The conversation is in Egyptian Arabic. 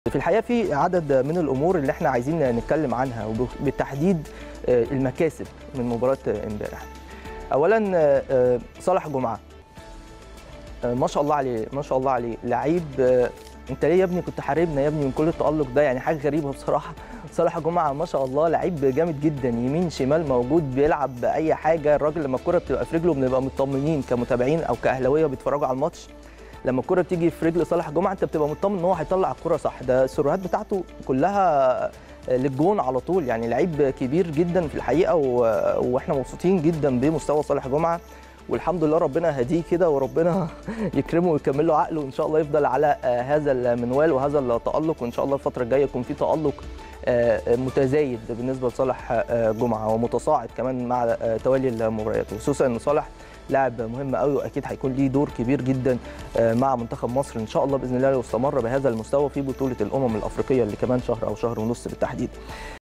في الحقيقه في عدد من الامور اللي احنا عايزين نتكلم عنها وبالتحديد المكاسب من مباراه امبارح. اولا صالح جمعه ما شاء الله عليه ما شاء الله عليه لعيب انت ليه يا ابني كنت حاربنا يا ابني من كل التالق ده يعني حاجه غريبه بصراحه صالح جمعه ما شاء الله لعيب جامد جدا يمين شمال موجود بيلعب باي حاجه الراجل لما الكره بتبقى في رجله بنبقى مطمنين كمتابعين او كاهلاويه بيتفرجوا على الماتش لما الكره بتيجي في رجل صالح جمعه انت بتبقى مطمن ان هو هيطلع الكره صح ده السيروهات بتاعته كلها للجون على طول يعني لعيب كبير جدا في الحقيقه و... واحنا مبسوطين جدا بمستوى صالح جمعه والحمد لله ربنا هديه كده وربنا يكرمه ويكمل له عقله وان شاء الله يفضل على هذا المنوال وهذا التالق وان شاء الله الفتره الجايه يكون في تالق متزايد بالنسبه لصالح جمعه ومتصاعد كمان مع توالي المباريات خصوصا ان صالح لاعب مهم قوي واكيد هيكون ليه دور كبير جدا مع منتخب مصر ان شاء الله باذن الله لو استمر بهذا المستوى في بطوله الامم الافريقيه اللي كمان شهر او شهر ونص بالتحديد